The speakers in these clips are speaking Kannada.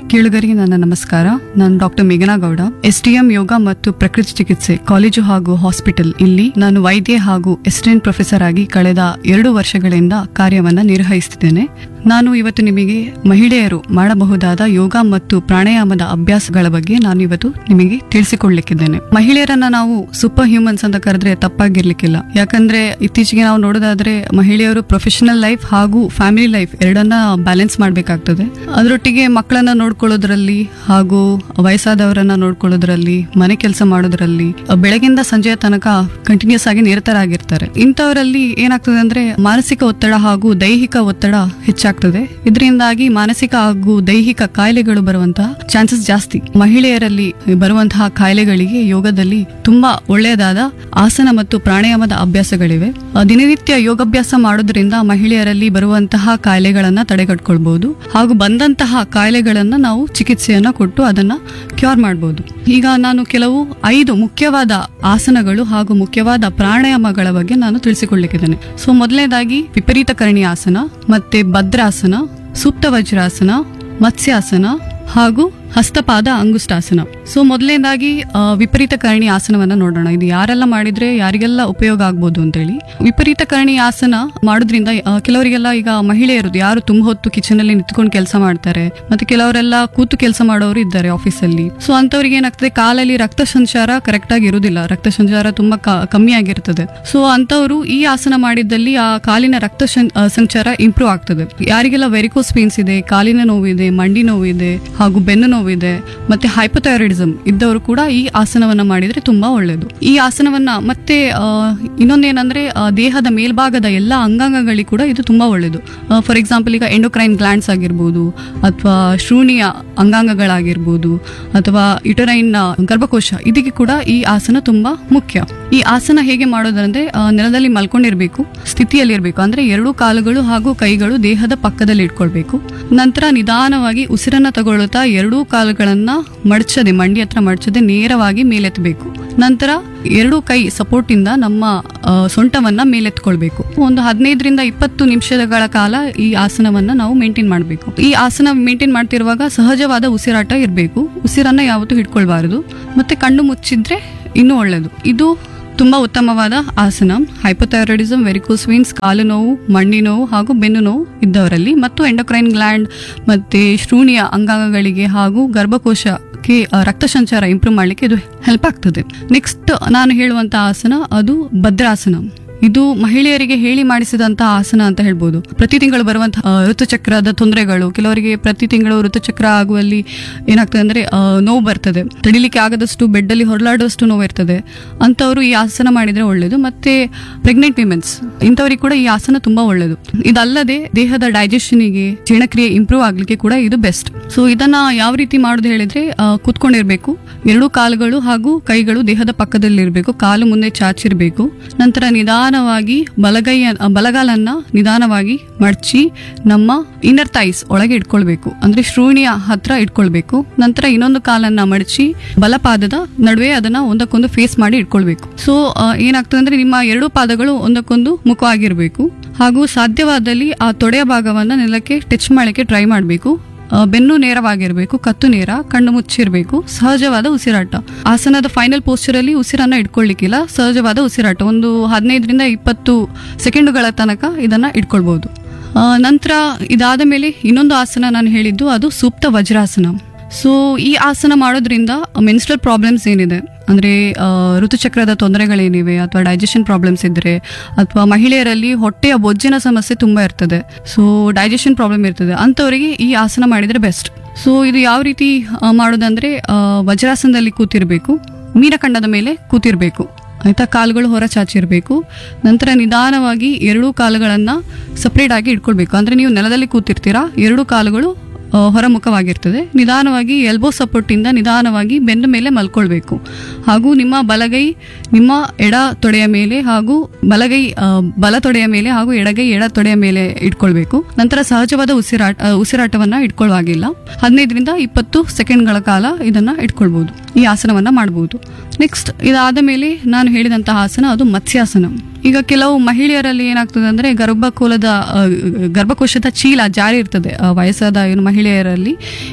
ಕೇಳುಗರಿಗೆ ನನ್ನ ನಮಸ್ಕಾರ ನಾನು ಡಾಕ್ಟರ್ ಮೇಘನಾ ಗೌಡ ಎಸ್ಡಿಎಂ ಯೋಗ ಮತ್ತು ಪ್ರಕೃತಿ ಚಿಕಿತ್ಸೆ ಕಾಲೇಜು ಹಾಗೂ ಹಾಸ್ಪಿಟಲ್ ಇಲ್ಲಿ ನಾನು ವೈದ್ಯೆ ಹಾಗೂ ಅಸಿಸ್ಟೆಂಟ್ ಪ್ರೊಫೆಸರ್ ಆಗಿ ಕಳೆದ ಎರಡು ವರ್ಷಗಳಿಂದ ಕಾರ್ಯವನ್ನ ನಿರ್ವಹಿಸುತ್ತಿದ್ದೇನೆ ನಾನು ಇವತ್ತು ನಿಮಗೆ ಮಹಿಳೆಯರು ಮಾಡಬಹುದಾದ ಯೋಗ ಮತ್ತು ಪ್ರಾಣಾಯಾಮದ ಅಭ್ಯಾಸಗಳ ಬಗ್ಗೆ ನಾನು ಇವತ್ತು ನಿಮಗೆ ತಿಳಿಸಿಕೊಡ್ಲಿಕ್ಕಿದ್ದೇನೆ ಮಹಿಳೆಯರನ್ನ ನಾವು ಸೂಪರ್ ಹ್ಯೂಮನ್ಸ್ ಅಂತ ಕರೆದ್ರೆ ತಪ್ಪಾಗಿರ್ಲಿಕ್ಕಿಲ್ಲ ಯಾಕಂದ್ರೆ ಇತ್ತೀಚೆಗೆ ನಾವು ನೋಡೋದಾದ್ರೆ ಮಹಿಳೆಯರು ಪ್ರೊಫೆಷನಲ್ ಲೈಫ್ ಹಾಗೂ ಫ್ಯಾಮಿಲಿ ಲೈಫ್ ಎರಡನ್ನ ಬ್ಯಾಲೆನ್ಸ್ ಮಾಡಬೇಕಾಗ್ತದೆ ಅದರೊಟ್ಟಿಗೆ ಮಕ್ಕಳನ್ನ ನೋಡ್ಕೊಳ್ಳೋದ್ರಲ್ಲಿ ಹಾಗೂ ವಯಸ್ಸಾದವರನ್ನ ನೋಡ್ಕೊಳ್ಳೋದ್ರಲ್ಲಿ ಮನೆ ಕೆಲಸ ಮಾಡೋದ್ರಲ್ಲಿ ಅಹ್, ಬೆಳಗಿಂದ ಸಂಜೆಯ ತನಕ ಕಂಟಿನ್ಯೂಸ್ ಆಗಿ ನಿರತರಾಗಿರ್ತಾರೆ ಇಂಥವರಲ್ಲಿ ಏನಾಗ್ತದೆ ಅಂದ್ರೆ ಮಾನಸಿಕ ಒತ್ತಡ ಹಾಗೂ ದೈಹಿಕ ಒತ್ತಡ ಹೆಚ್ಚಾಗ್ತದೆ ಇದರಿಂದಾಗಿ ಮಾನಸಿಕ ಹಾಗೂ ದೈಹಿಕ ಕಾಯಿಲೆಗಳು ಬರುವಂತಹ ಚಾನ್ಸಸ್ ಜಾಸ್ತಿ ಮಹಿಳೆಯರಲ್ಲಿ ಬರುವಂತಹ ಕಾಯಿಲೆಗಳಿಗೆ ಯೋಗದಲ್ಲಿ ತುಂಬಾ ಒಳ್ಳೆಯದಾದ ಆಸನ ಮತ್ತು ಪ್ರಾಣಾಯಾಮದ ಅಭ್ಯಾಸಗಳಿವೆ ಅಹ್, ದಿನನಿತ್ಯ ಯೋಗಾಭ್ಯಾಸ ಮಾಡೋದ್ರಿಂದ ಮಹಿಳೆಯರಲ್ಲಿ ಬರುವಂತಹ ಕಾಯಿಲೆಗಳನ್ನ ತಡೆಗಟ್ಕೊಳ್ಬಹುದು ಹಾಗೂ ಬಂದಂತಹ ಕಾಯಿಲೆಗಳನ್ನ ನಾವು ಚಿಕಿತ್ಸೆಯನ್ನ ಕೊಟ್ಟು ಅದನ್ನ ಕ್ಯೂರ್ ಮಾಡಬಹುದು ಈಗ ನಾನು ಕೆಲವು ಐದು ಮುಖ್ಯವಾದ ಆಸನಗಳು ಹಾಗೂ ಮುಖ್ಯವಾದ ಪ್ರಾಣಾಯಾಮಗಳ ಬಗ್ಗೆ ನಾನು ತಿಳಿಸಿಕೊಳ್ಳಿಕ್ಕಿದ್ದೇನೆ ಸೊ ಮೊದಲನೇದಾಗಿ ವಿಪರೀತ ಕರಣಿ ಆಸನ ಮತ್ತೆ ಭದ್ರಾಸನ ಸುಪ್ತ ವಜ್ರಾಸನ ಮತ್ಸ್ಯಾಸನ ಹಾಗೂ ಹಸ್ತಪಾದ ಅಂಗುಷ್ಟಾಸನ ಸೊ ಮೊದಲನೇದಾಗಿ ಆ, ವಿಪರೀತ ಕರಣಿ ಆಸನವನ್ನ ನೋಡೋಣ ಇದು ಯಾರೆಲ್ಲ ಮಾಡಿದ್ರೆ ಯಾರಿಗೆಲ್ಲ ಉಪಯೋಗ ಆಗ್ಬೋದು ಅಂತೇಳಿ ವಿಪರೀತ ಕರಣಿ ಆಸನ ಮಾಡೋದ್ರಿಂದ ಆ, ಕೆಲವರಿಗೆಲ್ಲ ಈಗ ಮಹಿಳೆಯರು ಯಾರು ತುಂಬ ಹೊತ್ತು ಕಿಚನ್ ಅಲ್ಲಿ ನಿಂತ್ಕೊಂಡು ಕೆಲಸ ಮಾಡ್ತಾರೆ ಮತ್ತೆ ಕೆಲವರೆಲ್ಲ ಕೂತು ಕೆಲಸ ಮಾಡೋರು ಇದ್ದಾರೆ ಆಫೀಸಲ್ಲಿ ಸೊ ಅಂತವ್ರಿಗೆ ಏನಾಗ್ತದೆ ಕಾಲಲ್ಲಿ ರಕ್ತ ಸಂಚಾರ ಕರೆಕ್ಟ್ ಆಗಿ ಇರುವುದಿಲ್ಲ ರಕ್ತ ಸಂಚಾರ ತುಂಬಾ ಕ- ಕಮ್ಮಿ ಆಗಿರ್ತದೆ ಸೊ ಅಂತವರು ಈ ಆಸನ ಮಾಡಿದ್ದಲ್ಲಿ ಆ ಕಾಲಿನ ರಕ್ತ ಶಂ- ಆ, ಸಂಚಾರ ಇಂಪ್ರೂವ್ ಆಗ್ತದೆ ಯಾರಿಗೆಲ್ಲ ವೆರಿಕೋಸ್ ಪೇನ್ಸ್ ಇದೆ ಕಾಲಿನ ನೋವಿದೆ ಮಂಡಿ ನೋವಿದೆ ಹಾಗೂ ಬೆನ್ನು ನೋವಿದೆ ಮತ್ತೆ ಹೈಪೋಥೈರಾಯ್ಡಿಸಮ್ ಇದ್ದವರು ಕೂಡ ಈ ಆಸನವನ್ನ ಮಾಡಿದ್ರೆ ತುಂಬಾ ಒಳ್ಳೆಯದು ಈ ಆಸನವನ್ನ ಮತ್ತೆ ಆ, ಇನ್ನೊಂದೇನಂದ್ರೆ ಆ, ದೇಹದ ಮೇಲ್ಭಾಗದ ಎಲ್ಲ ಅಂಗಾಂಗಗಳಿಗೆ ಕೂಡ ಇದು ತುಂಬಾ ಒಳ್ಳೆಯದು ಫಾರ್ ಎಕ್ಸಾಂಪಲ್ ಈಗ ಎಂಡೋಕ್ರೈನ್ ಗ್ಲ್ಯಾಂಡ್ಸ್ ಆಗಿರ್ಬೋದು ಅಥವಾ ಶ್ರೂಣಿಯ ಅಂಗಾಂಗಗಳಾಗಿರ್ಬೋದು ಅಥವಾ ಇಟರೈನ್ ಗರ್ಭಕೋಶ ಇದಕ್ಕೆ ಕೂಡ ಈ ಆಸನ ತುಂಬಾ ಮುಖ್ಯ ಈ ಆಸನ ಹೇಗೆ ಮಾಡೋದಂದ್ರೆ ಆ, ನೆಲದಲ್ಲಿ ಮಲ್ಕೊಂಡಿರ್ಬೇಕು ಸ್ಥಿತಿಯಲ್ಲಿರ್ಬೇಕು ಅಂದ್ರೆ ಎರಡೂ ಕಾಲುಗಳು ಹಾಗೂ ಕೈಗಳು ದೇಹದ ಪಕ್ಕದಲ್ಲಿ ಇಟ್ಕೊಳ್ಬೇಕು ನಂತರ ನಿಧಾನವಾಗಿ ಉಸಿರನ್ನ ತಗೊಳ್ಳುತ್ತಾ ಎರಡೂ ಕಾಲುಗಳನ್ನ ಮಡಚದೆ ಮಂಡಿ ಹತ್ರ ಮಡಚದೆ ನೇರವಾಗಿ ಮೇಲೆತ್ತಬೇಕು ನಂತರ ಎರಡೂ ಕೈ ಸಪೋರ್ಟ್ ಇಂದ ನಮ್ಮ ಆ, ಸೊಂಟವನ್ನ ಮೇಲೆತ್ಕೊಳ್ಬೇಕು ಒಂದು ಹದಿನೈದರಿಂದ ಇಪ್ಪತ್ತು ನಿಮಿಷಗಳ ಕಾಲ ಈ ಆಸನವನ್ನ ನಾವು ಮೇಂಟೈನ್ ಮಾಡಬೇಕು ಈ ಆಸನ ಮೇಂಟೈನ್ ಮಾಡ್ತಿರುವಾಗ ಸಹಜವಾದ ಉಸಿರಾಟ ಇರಬೇಕು ಉಸಿರನ್ನ ಯಾವತ್ತೂ ಹಿಡ್ಕೊಳ್ಬಾರದು ಮತ್ತೆ ಕಣ್ಣು ಮುಚ್ಚಿದ್ರೆ ಇನ್ನೂ ಒಳ್ಳೆಯದು ಇದು ತುಂಬಾ ಉತ್ತಮವಾದ ಆಸನ ಹೈಪೋಥೈರಾಯ್ಡಿಸಮ್ ವೆರಿಕೋಸ್ ವೀನ್ಸ್ ಕಾಲು ನೋವು ಮಂಡಿ ನೋವು ಹಾಗೂ ಬೆನ್ನು ನೋವು ಇದ್ದವರಲ್ಲಿ ಮತ್ತು ಎಂಡೋಕ್ರೈನ್ ಗ್ಲ್ಯಾಂಡ್ ಮತ್ತೆ ಶ್ರೂಣಿಯ ಅಂಗಾಂಗಗಳಿಗೆ ಹಾಗೂ ಗರ್ಭಕೋಶಕ್ಕೆ ಆ, ರಕ್ತ ಸಂಚಾರ ಇಂಪ್ರೂವ್ ಮಾಡಲಿಕ್ಕೆ ಇದು ಹೆಲ್ಪ್ ಆಗ್ತದೆ ನೆಕ್ಸ್ಟ್ ನಾನು ಹೇಳುವಂತ ಆಸನ ಅದು ಭದ್ರಾಸನ ಇದು ಮಹಿಳೆಯರಿಗೆ ಹೇಳಿ ಮಾಡಿಸಿದಂತಹ ಆಸನ ಅಂತ ಹೇಳ್ಬೋದು ಪ್ರತಿ ತಿಂಗಳು ಬರುವಂತಹ ಆ, ಋತುಚಕ್ರದ ತೊಂದರೆಗಳು ಕೆಲವರಿಗೆ ಪ್ರತಿ ತಿಂಗಳು ಋತುಚಕ್ರ ಆಗುವಲ್ಲಿ ಏನಾಗ್ತದೆ ಅಂದ್ರೆ ಆ, ನೋವು ಬರ್ತದೆ ತಡಿಲಿಕ್ಕೆ ಆಗದಷ್ಟು ಬೆಡ್ಡಲ್ಲಿ ಹೊರಲಾಡುವಷ್ಟು ನೋವು ಇರ್ತದೆ ಅಂತವರು ಈ ಆಸನ ಮಾಡಿದ್ರೆ ಒಳ್ಳೇದು ಮತ್ತೆ ಪ್ರೆಗ್ನೆಂಟ್ ವಿಮೆನ್ಸ್ ಇಂಥವರಿಗೆ ಕೂಡ ಈ ಆಸನ ತುಂಬಾ ಒಳ್ಳೇದು ಇದಲ್ಲದೆ ದೇಹದ ಡೈಜೆಷನ್ಗೆ ಜೀರ್ಣಕ್ರಿಯೆ ಇಂಪ್ರೂವ್ ಆಗ್ಲಿಕ್ಕೆ ಕೂಡ ಇದು ಬೆಸ್ಟ್ ಸೊ ಇದನ್ನ ಯಾವ ರೀತಿ ಮಾಡೋದು ಹೇಳಿದ್ರೆ ಆ, ಕೂತ್ಕೊಂಡಿರ್ಬೇಕು ಎರಡೂ ಕಾಲುಗಳು ಹಾಗೂ ಕೈಗಳು ದೇಹದ ಪಕ್ಕದಲ್ಲಿ ಇರಬೇಕು ಕಾಲು ಮುಂದೆ ಚಾಚಿರ್ಬೇಕು ನಂತರ ನಿಧಾನವಾಗಿ ಬಲಗೈಯ ಆ, ಬಲಗಾಲನ್ನ ನಿಧಾನವಾಗಿ ಮಡಚಿ ನಮ್ಮ ಇನ್ನರ್ ಥೈಸ್ ಒಳಗೆ ಇಟ್ಕೊಳ್ಬೇಕು ಅಂದ್ರೆ ಶ್ರೂಣಿಯ ಹತ್ರ ಇಟ್ಕೊಳ್ಬೇಕು ನಂತರ ಇನ್ನೊಂದು ಕಾಲನ್ನ ಮಡಚಿ ಬಲಪಾದದ ನಡುವೆ ಅದನ್ನ ಒಂದಕ್ಕೊಂದು ಫೇಸ್ ಮಾಡಿ ಇಟ್ಕೊಳ್ಬೇಕು ಸೊ ಏನಾಗ್ತದೆ ಅಂದ್ರೆ ನಿಮ್ಮ ಎರಡೂ ಪಾದಗಳು ಒಂದಕ್ಕೊಂದು ಮುಖವಾಗಿರ್ಬೇಕು ಹಾಗೂ ಸಾಧ್ಯವಾದಲ್ಲಿ ಆ ತೊಡೆಯ ಭಾಗವನ್ನ ನೆಲಕ್ಕೆ ಟಚ್ ಮಾಡಲಿಕ್ಕೆ ಟ್ರೈ ಮಾಡಬೇಕು ಆ, ಬೆನ್ನು ನೇರವಾಗಿರಬೇಕು ಕತ್ತು ನೇರ ಕಣ್ಣು ಮುಚ್ಚಿರಬೇಕು ಸಹಜವಾದ ಉಸಿರಾಟ ಆಸನದ ಫೈನಲ್ ಪೋಸ್ಚರ್ ಅಲ್ಲಿ ಉಸಿರನ್ನ ಇಟ್ಕೊಳ್ಳಿಕ್ಕಿಲ್ಲ ಸಹಜವಾದ ಉಸಿರಾಟ ಒಂದು ಹದಿನೈದರಿಂದ ಇಪ್ಪತ್ತು ಸೆಕೆಂಡುಗಳ ತನಕ ಇದನ್ನ ಇಟ್ಕೊಳ್ಬಹುದು ಆ, ನಂತರ ಇದಾದ ಮೇಲೆ ಇನ್ನೊಂದು ಆಸನ ನಾನು ಹೇಳಿದ್ದು ಅದು ಸೂಕ್ತ ವಜ್ರಾಸನ ಸೊ ಈ ಆಸನ ಮಾಡೋದ್ರಿಂದ ಮೆನ್ಸ್ಟ್ರಲ್ ಪ್ರಾಬ್ಲಮ್ಸ್ ಏನಿದೆ ಅಂದ್ರೆ ಆ, ಋತುಚಕ್ರದ ತೊಂದರೆಗಳೇನಿವೆ ಅಥವಾ ಡೈಜೆಷನ್ ಪ್ರಾಬ್ಲಮ್ಸ್ ಇದ್ರೆ ಅಥವಾ ಮಹಿಳೆಯರಲ್ಲಿ ಹೊಟ್ಟೆಯ ಬೊಜ್ಜಿನ ಸಮಸ್ಯೆ ತುಂಬಾ ಇರ್ತದೆ ಸೊ ಡೈಜೆಷನ್ ಪ್ರಾಬ್ಲಮ್ ಇರ್ತದೆ ಅಂಥವರಿಗೆ ಈ ಆಸನ ಮಾಡಿದ್ರೆ ಬೆಸ್ಟ್ ಸೊ ಇದು ಯಾವ ರೀತಿ ಆ, ಮಾಡೋದಂದ್ರೆ ಆ, ವಜ್ರಾಸನದಲ್ಲಿ ಕೂತಿರ್ಬೇಕು ಮೀನಖಂಡದ ಮೇಲೆ ಕೂತಿರ್ಬೇಕು ಆಯ್ತಾ ಕಾಲುಗಳು ಹೊರ ಚಾಚಿರಬೇಕು ನಂತರ ನಿಧಾನವಾಗಿ ಎರಡೂ ಕಾಲುಗಳನ್ನ ಸಪ್ರೇಟ್ ಆಗಿ ಇಟ್ಕೊಳ್ಬೇಕು ಅಂದ್ರೆ ನೀವು ನೆಲದಲ್ಲಿ ಕೂತಿರ್ತೀರಾ ಎರಡೂ ಕಾಲುಗಳು ಆ, ಹೊರಮುಖವಾಗಿರ್ತದೆ ನಿಧಾನವಾಗಿ ಎಲ್ಬೋ ಸಪೋರ್ಟ್ ಇಂದ ನಿಧಾನವಾಗಿ ಬೆನ್ನ ಮೇಲೆ ಮಲ್ಕೊಳ್ಬೇಕು ಹಾಗೂ ನಿಮ್ಮ ಬಲಗೈ ನಿಮ್ಮ ಎಡ ತೊಡೆಯ ಮೇಲೆ ಹಾಗೂ ಬಲಗೈ ಆ, ಬಲ ತೊಡೆಯ ಮೇಲೆ ಹಾಗೂ ಎಡಗೈ ಎಡ ತೊಡೆಯ ಮೇಲೆ ಇಟ್ಕೊಳ್ಬೇಕು ನಂತರ ಸಹಜವಾದ ಉಸಿರಾಟ ಆ, ಉಸಿರಾಟವನ್ನ ಇಟ್ಕೊಳ್ಳುವಾಗಿಲ್ಲ ಹದಿನೈದರಿಂದ ಇಪ್ಪತ್ತು ಸೆಕೆಂಡ್ಗಳ ಕಾಲ ಇದನ್ನ ಇಟ್ಕೊಳ್ಬಹುದು ಈ ಆಸನವನ್ನ ಮಾಡಬಹುದು ನೆಕ್ಸ್ಟ್ ಇದಾದ ಮೇಲೆ ನಾನು ಹೇಳಿದಂತಹ ಆಸನ ಅದು ಮತ್ಸ್ಯಾಸನ ಈಗ ಕೆಲವು ಮಹಿಳೆಯರಲ್ಲಿ ಏನಾಗ್ತದೆ ಅಂದ್ರೆ ಗರ್ಭಕೋಲದ ಆ, ಗರ್ಭಕೋಶದ ಚೀಲ ಜಾರಿ ಇರ್ತದೆ ಆ, ವಯಸ್ಸಾದ ಏನು ಮಹಿಳೆಯರಲ್ಲಿ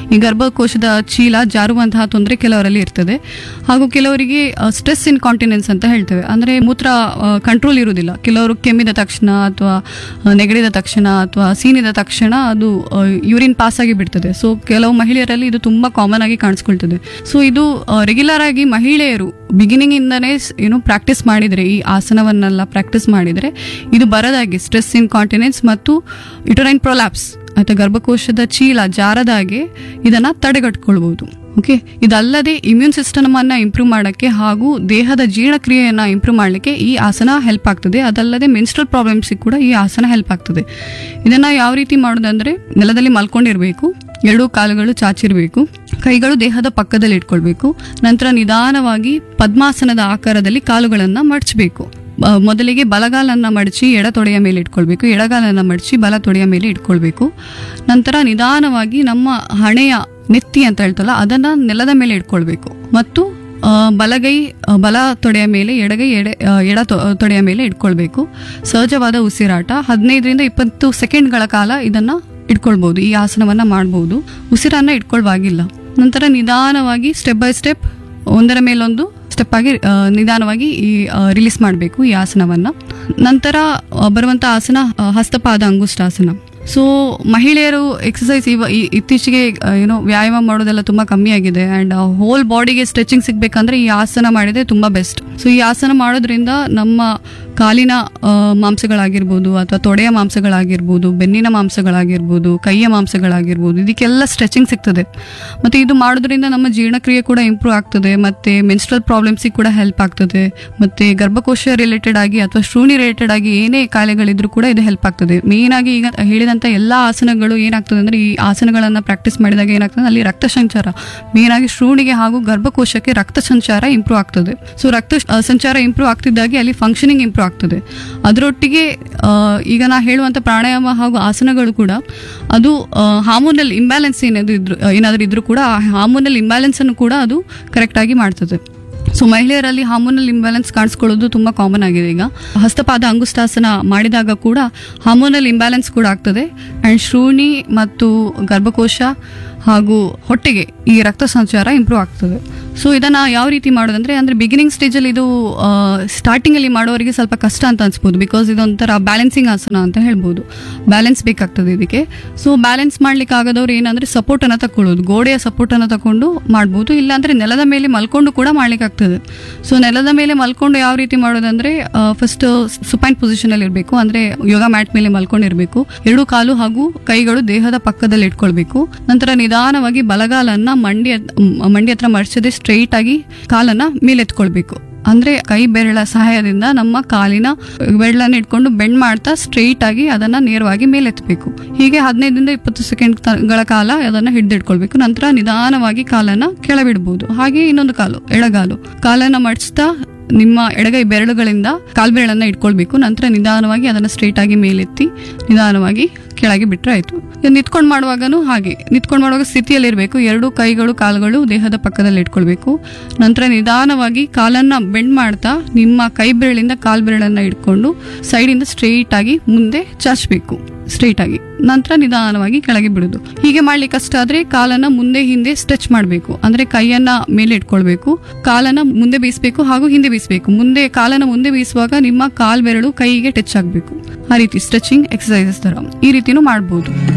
ಈ ಗರ್ಭಕೋಶದ ಚೀಲ ಜಾರುವಂತಹ ತೊಂದರೆ ಕೆಲವರಲ್ಲಿ ಇರ್ತದೆ ಹಾಗೂ ಕೆಲವರಿಗೆ ಸ್ಟ್ರೆಸ್ ಇನ್ ಕಾಂಟಿನೆನ್ಸ್ ಅಂತ ಹೇಳ್ತೇವೆ ಅಂದ್ರೆ ಮೂತ್ರ ಕಂಟ್ರೋಲ್ ಇರುವುದಿಲ್ಲ ಕೆಲವರು ಕೆಮ್ಮಿದ ತಕ್ಷಣ ಅಥವಾ ನೆಗಡಿದ ತಕ್ಷಣ ಅಥವಾ ಸೀನಿದ ತಕ್ಷಣ ಅದು ಯೂರಿನ್ ಪಾಸ್ ಆಗಿ ಬಿಡ್ತದೆ ಸೊ ಕೆಲವು ಮಹಿಳೆಯರಲ್ಲಿ ಇದು ತುಂಬಾ ಕಾಮನ್ ಆಗಿ ಕಾಣಿಸ್ಕೊಳ್ತದೆ ಸೊ ಇದು ರೆಗ್ಯುಲರ್ ಆಗಿ ಮಹಿಳೆಯರು ಬಿಗಿನಿಂಗ್ ಇಂದನೇ ಏನು ಪ್ರಾಕ್ಟೀಸ್ ಮಾಡಿದ್ರೆ ಈ ಆಸನವನ್ನೆಲ್ಲ ಪ್ರಾಕ್ಟೀಸ್ ಮಾಡಿದ್ರೆ ಇದು ಬರದಾಗಿ ಸ್ಟ್ರೆಸ್ ಇನ್ ಕಾಂಟಿನೆನ್ಸ್ ಮತ್ತು ಇಟೊರೈನ್ ಪ್ರೊಲ್ಯಾಪ್ಸ್ ಅಥವಾ ಗರ್ಭಕೋಶದ ಚೀಲ ಜಾರದಾಗೆ ಇದನ್ನ ತಡೆಗಟ್ಕೊಳ್ಬಹುದು ಓಕೆ ಇದಲ್ಲದೆ ಇಮ್ಯೂನ್ ಸಿಸ್ಟಮ್ ಅನ್ನ ಇಂಪ್ರೂವ್ ಮಾಡಕ್ಕೆ ಹಾಗೂ ದೇಹದ ಜೀರ್ಣಕ್ರಿಯೆಯನ್ನ ಇಂಪ್ರೂವ್ ಮಾಡಲಿಕ್ಕೆ ಈ ಆಸನ ಹೆಲ್ಪ್ ಆಗ್ತದೆ ಅದಲ್ಲದೆ ಮೆನ್ಸ್ಟ್ರಲ್ ಪ್ರಾಬ್ಲಮ್ಸ್ ಕೂಡ ಈ ಆಸನ ಹೆಲ್ಪ್ ಆಗ್ತದೆ ಇದನ್ನ ಯಾವ ರೀತಿ ಮಾಡೋದಂದ್ರೆ ನೆಲದಲ್ಲಿ ಮಲ್ಕೊಂಡಿರ್ಬೇಕು ಎರಡೂ ಕಾಲುಗಳು ಚಾಚಿರಬೇಕು ಕೈಗಳು ದೇಹದ ಪಕ್ಕದಲ್ಲಿ ಇಟ್ಕೊಳ್ಬೇಕು ನಂತರ ನಿಧಾನವಾಗಿ ಪದ್ಮಾಸನದ ಆಕಾರದಲ್ಲಿ ಕಾಲುಗಳನ್ನ ಮಡಚಬೇಕು ಆ, ಮೊದಲಿಗೆ ಬಲಗಾಲನ್ನ ಮಡಚಿ ಎಡ ತೊಡೆಯ ಮೇಲೆ ಇಟ್ಕೊಳ್ಬೇಕು ಎಡಗಾಲನ್ನ ಮಡಚಿ ಬಲ ತೊಡೆಯ ಮೇಲೆ ಇಟ್ಕೊಳ್ಬೇಕು ನಂತರ ನಿಧಾನವಾಗಿ ನಮ್ಮ ಹಣೆಯ ನೆತ್ತಿ ಅಂತ ಹೇಳ್ತಲ್ಲ ಅದನ್ನ ನೆಲದ ಮೇಲೆ ಇಟ್ಕೊಳ್ಬೇಕು ಮತ್ತು ಆ, ಬಲಗೈ ಆ, ಬಲ ತೊಡೆಯ ಮೇಲೆ ಎಡಗೈ ಎಡೆ ಆ, ಎಡ ತೊ- ತೊಡೆಯ ಮೇಲೆ ಇಟ್ಕೊಳ್ಬೇಕು ಸಹಜವಾದ ಉಸಿರಾಟ ಹದಿನೈದರಿಂದ ಇಪ್ಪತ್ತು ಸೆಕೆಂಡ್ಗಳ ಕಾಲ ಇದನ್ನ ಇಟ್ಕೊಳ್ಬಹುದು ಈ ಆಸನವನ್ನ ಮಾಡಬಹುದು ಉಸಿರನ್ನ ಇಟ್ಕೊಳ್ವಾಗಿಲ್ಲ ನಂತರ ನಿಧಾನವಾಗಿ ಸ್ಟೆಪ್ ಬೈ ಸ್ಟೆಪ್ ಒಂದರ ಮೇಲೊಂದು ಸ್ಟೆಪ್ ಆಗಿ ಆ, ನಿಧಾನವಾಗಿ ಈ ರಿಲೀಸ್ ಮಾಡಬೇಕು ಈ ಆಸನವನ್ನ ನಂತರ ಆ, ಬರುವಂತ ಆಸನ ಆ, ಹಸ್ತಪಾದ ಅಂಗುಷ್ಟಾಸನ ಸೊ ಮಹಿಳೆಯರು ಎಕ್ಸಸೈಸ್ ಇವ ಈ- ಇತ್ತೀಚೆಗೆ ಆ, ಏನೋ ವ್ಯಾಯಾಮ ಮಾಡೋದೆಲ್ಲ ತುಂಬಾ ಕಮ್ಮಿ ಆಗಿದೆ ಅಂಡ್ ಹೋಲ್ ಬಾಡಿಗೆ ಸ್ಟ್ರೆಚಿಂಗ್ ಸಿಗ್ಬೇಕಂದ್ರೆ ಈ ಆಸನ ಮಾಡಿದ್ರೆ ತುಂಬಾ ಬೆಸ್ಟ್ ಸೊ ಈ ಆಸನ ಮಾಡೋದ್ರಿಂದ ನಮ್ಮ ಕಾಲಿನ ಆ, ಮಾಂಸಗಳಾಗಿರ್ಬೋದು ಅಥವಾ ತೊಡೆಯ ಮಾಂಸಗಳಾಗಿರ್ಬೋದು ಬೆನ್ನಿನ ಮಾಂಸಗಳಾಗಿರ್ಬೋದು ಕೈಯ ಮಾಂಸಗಳಾಗಿರ್ಬೋದು ಇದಕ್ಕೆಲ್ಲ ಸ್ಟ್ರೆಚಿಂಗ್ ಸಿಗ್ತದೆ ಮತ್ತೆ ಇದು ಮಾಡೋದ್ರಿಂದ ನಮ್ಮ ಜೀರ್ಣಕ್ರಿಯೆ ಕೂಡ ಇಂಪ್ರೂವ್ ಆಗ್ತದೆ ಮತ್ತೆ ಮೆನ್ಸ್ಟ್ರಲ್ ಪ್ರಾಬ್ಲಮ್ಸಿಗೆ ಕೂಡ ಹೆಲ್ಪ್ ಆಗ್ತದೆ ಮತ್ತೆ ಗರ್ಭಕೋಶ ರಿಲೇಟೆಡ್ ಆಗಿ ಅಥವಾ ಶ್ರೂಣಿ ರಿಲೇಟೆಡ್ ಆಗಿ ಏನೇ ಕಾಯಿಲೆಗಳಿದ್ರು ಕೂಡ ಇದು ಹೆಲ್ಪ್ ಆಗ್ತದೆ ಮೇನ್ ಆಗಿ ಈಗ ಹೇಳಿದಂತ ಎಲ್ಲಾ ಆಸನಗಳು ಏನಾಗ್ತದೆ ಅಂದ್ರೆ ಈ ಆಸನಗಳನ್ನ ಪ್ರಾಕ್ಟೀಸ್ ಮಾಡಿದಾಗ ಏನಾಗ್ತದೆ ಅಲ್ಲಿ ರಕ್ತ ಸಂಚಾರ ಮೇನ್ ಆಗಿ ಶ್ರೂಣಿಗೆ ಹಾಗೂ ಗರ್ಭಕೋಶಕ್ಕೆ ರಕ್ತ ಸಂಚಾರ ಇಂಪ್ರೂವ್ ಆಗ್ತದೆ ಸೊ ರಕ್ತ ಆ, ಸಂಚಾರ ಇಂಪ್ರೂವ್ ಆಗ್ತಿದ್ದಾಗೆ ಅಲ್ಲಿ ಫಂಕ್ಷನಿಂಗ್ ಇಂಪ್ರೂವ್ ಆಗ್ತದೆ ಅದರೊಟ್ಟಿಗೆ ಆ, ಈಗ ನಾ ಹೇಳುವಂತ ಪ್ರಾಣಾಯಾಮ ಹಾಗೂ ಆಸನಗಳು ಕೂಡ ಅದು ಹಾರ್ಮೋನಲ್ ಇಂಬ್ಯಾಲೆನ್ಸ್ ಏನಾದ್ರು ಇದ್ರು ಏನಾದರೂ ಇದ್ರೂ ಕೂಡ ಆ ಹಾರ್ಮೋನಲ್ ಇಂಬ್ಯಾಲೆನ್ಸ್ ಅನ್ನು ಕೂಡ ಅದು ಕರೆಕ್ಟ್ ಆಗಿ ಮಾಡ್ತದೆ ಸೊ ಮಹಿಳೆಯರಲ್ಲಿ ಹಾರ್ಮೋನಲ್ ಇಂಬ್ಯಾಲೆನ್ಸ್ ಕಾಣಿಸ್ಕೊಳ್ಳೋದು ತುಂಬಾ ಕಾಮನ್ ಆಗಿದೆ ಈಗ ಹಸ್ತಪಾದ ಅಂಗುಷ್ಟಾಸನ ಮಾಡಿದಾಗ ಕೂಡ ಹಾರ್ಮೋನಲ್ ಇಂಬ್ಯಾಲೆನ್ಸ್ ಕೂಡ ಆಗ್ತದೆ ಅಂಡ್ ಶ್ರೂಣಿ ಮತ್ತು ಗರ್ಭಕೋಶ ಹಾಗೂ ಹೊಟ್ಟೆಗೆ ಈ ರಕ್ತ ಸಂಚಾರ ಇಂಪ್ರೂವ್ ಆಗ್ತದೆ ಸೊ ಇದನ್ನ ಯಾವ ರೀತಿ ಮಾಡೋದಂದ್ರೆ ಅಂದ್ರೆ ಬಿಗಿನಿಂಗ್ ಸ್ಟೇಜಲ್ಲಿ ಇದು ಸ್ಟಾರ್ಟಿಂಗ್ ಅಲ್ಲಿ ಮಾಡೋರಿಗೆ ಸ್ವಲ್ಪ ಕಷ್ಟ ಅಂತ ಅನ್ಸ್ಬೋದು ಬಿಕಾಸ್ ಇದೊಂಥರ ಬ್ಯಾಲೆನ್ಸಿಂಗ್ ಆಸನ ಅಂತ ಹೇಳ್ಬೋದು ಬ್ಯಾಲೆನ್ಸ್ ಬೇಕಾಗ್ತದೆ ಇದಕ್ಕೆ ಸೊ ಬ್ಯಾಲೆನ್ಸ್ ಮಾಡ್ಲಿಕ್ಕೆ ಆಗದವ್ರು ಏನಂದ್ರೆ ಸಪೋರ್ಟ್ ಅನ್ನ ತಕೊಳ್ಳೋದು ಗೋಡೆಯ ಸಪೋರ್ಟ್ ಅನ್ನ ತಕೊಂಡು ಮಾಡ್ಬೋದು ಇಲ್ಲಾಂದ್ರೆ ನೆಲದ ಮೇಲೆ ಮಲ್ಕೊಂಡು ಕೂಡ ಮಾಡ್ಲಿಕ್ಕೆ ಆಗ್ತದೆ ಸೊ ನೆಲದ ಮೇಲೆ ಮಲ್ಕೊಂಡು ಯಾವ ರೀತಿ ಮಾಡೋದಂದ್ರೆ ಫಸ್ಟ್ ಸುಪೈನ್ ಪೊಸಿಷನ್ ಅಲ್ಲಿ ಇರಬೇಕು ಅಂದ್ರೆ ಯೋಗ ಮ್ಯಾಟ್ ಮೇಲೆ ಮಲ್ಕೊಂಡಿರ್ಬೇಕು ಎರಡು ಕಾಲು ಹಾಗೂ ಕೈಗಳು ದೇಹದ ಪಕ್ಕದಲ್ಲಿ ಇಟ್ಕೊಳ್ಬೇಕು ನಂತರ ನಿಧಾನವಾಗಿ ಬಲಗಾಲನ್ನ ಮಂಡಿ ಹತ್- ಮ್, ಮಂಡಿ ಹತ್ರ ಮರ್ಚದೆ ಸ್ಟ್ರೈಟ್ ಆಗಿ ಕಾಲನ್ನ ಮೇಲೆತ್ಕೊಳ್ಬೇಕು ಅಂದ್ರೆ ಕೈ ಬೆರಳ ಸಹಾಯದಿಂದ ನಮ್ಮ ಕಾಲಿನ ಬೆರಳನ್ನ ಇಟ್ಕೊಂಡು ಬೆಂಡ್ ಮಾಡ್ತಾ ಸ್ಟ್ರೈಟ್ ಆಗಿ ಅದನ್ನ ನೇರವಾಗಿ ಮೇಲೆತ್ತಬೇಕು ಹೀಗೆ ಹದಿನೈದರಿಂದ ಇಪ್ಪತ್ತು ಸೆಕೆಂಡ್ಗಳ ಕಾಲ ಅದನ್ನ ಹಿಡಿದಿಟ್ಕೊಳ್ಬೇಕು ನಂತರ ನಿಧಾನವಾಗಿ ಕಾಲನ್ನ ಕೆಳಬಿಡ್ಬೋದು ಹಾಗೆ ಇನ್ನೊಂದು ಕಾಲು ಎಡಗಾಲು ಕಾಲನ್ನ ಮಡಚ್ತಾ ನಿಮ್ಮ ಎಡಗೈ ಬೆರಳುಗಳಿಂದ ಕಾಲ್ಬೆರಳನ್ನ ಇಟ್ಕೊಳ್ಬೇಕು ನಂತರ ನಿಧಾನವಾಗಿ ಅದನ್ನ ಸ್ಟ್ರೈಟ್ ಆಗಿ ಮೇಲೆತ್ತಿ ನಿಧಾನವಾಗಿ ಕೆಳಗೆ ಬಿಟ್ರೆ ಆಯ್ತು ಇದು ನಿಂತ್ಕೊಂಡು ಮಾಡುವಾಗನೂ ಹಾಗೆ ನಿಂತ್ಕೊಂಡು ಮಾಡುವಾಗ ಸ್ಥಿತಿಯಲ್ಲಿ ಇರಬೇಕು ಎರಡು ಕೈಗಳು ಕಾಲುಗಳು ದೇಹದ ಪಕ್ಕದಲ್ಲಿ ಇಟ್ಕೊಳ್ಬೇಕು ನಂತರ ನಿಧಾನವಾಗಿ ಕಾಲನ್ನ ಬೆಂಡ್ ಮಾಡ್ತಾ ನಿಮ್ಮ ಕೈ ಬೆರಳಿಂದ ಕಾಲ್ ಬೆರಳನ್ನ ಇಟ್ಕೊಂಡು ಸೈಡಿಂದ ಸ್ಟ್ರೈಟ್ ಆಗಿ ಮುಂದೆ ಚಾಚಬೇಕು ಸ್ಟ್ರೈಟ್ ಆಗಿ ನಂತರ ನಿಧಾನವಾಗಿ ಕೆಳಗೆ ಬಿಡುದು ಹೀಗೆ ಮಾಡ್ಲಿಕ್ಕೆ ಕಷ್ಟ ಆದ್ರೆ ಕಾಲನ್ನ ಮುಂದೆ ಹಿಂದೆ ಸ್ಟ್ರೆಚ್ ಮಾಡಬೇಕು ಅಂದ್ರೆ ಕೈಯನ್ನ ಮೇಲೆ ಇಟ್ಕೊಳ್ಬೇಕು ಕಾಲನ್ನ ಮುಂದೆ ಬೀಸಬೇಕು ಹಾಗೂ ಹಿಂದೆ ಬೀಸಬೇಕು ಮುಂದೆ ಕಾಲನ್ನ ಮುಂದೆ ಬೀಸುವಾಗ ನಿಮ್ಮ ಕಾಲ್ ಬೆರಳು ಕೈಗೆ ಟಚ್ ಆಗಬೇಕು ಆ ರೀತಿ ಸ್ಟ್ರೆಚಿಂಗ್ ಎಕ್ಸಸೈಸಸ್ ತರ ಈ ರೀತಿನೂ ಮಾಡ್ಬೋದು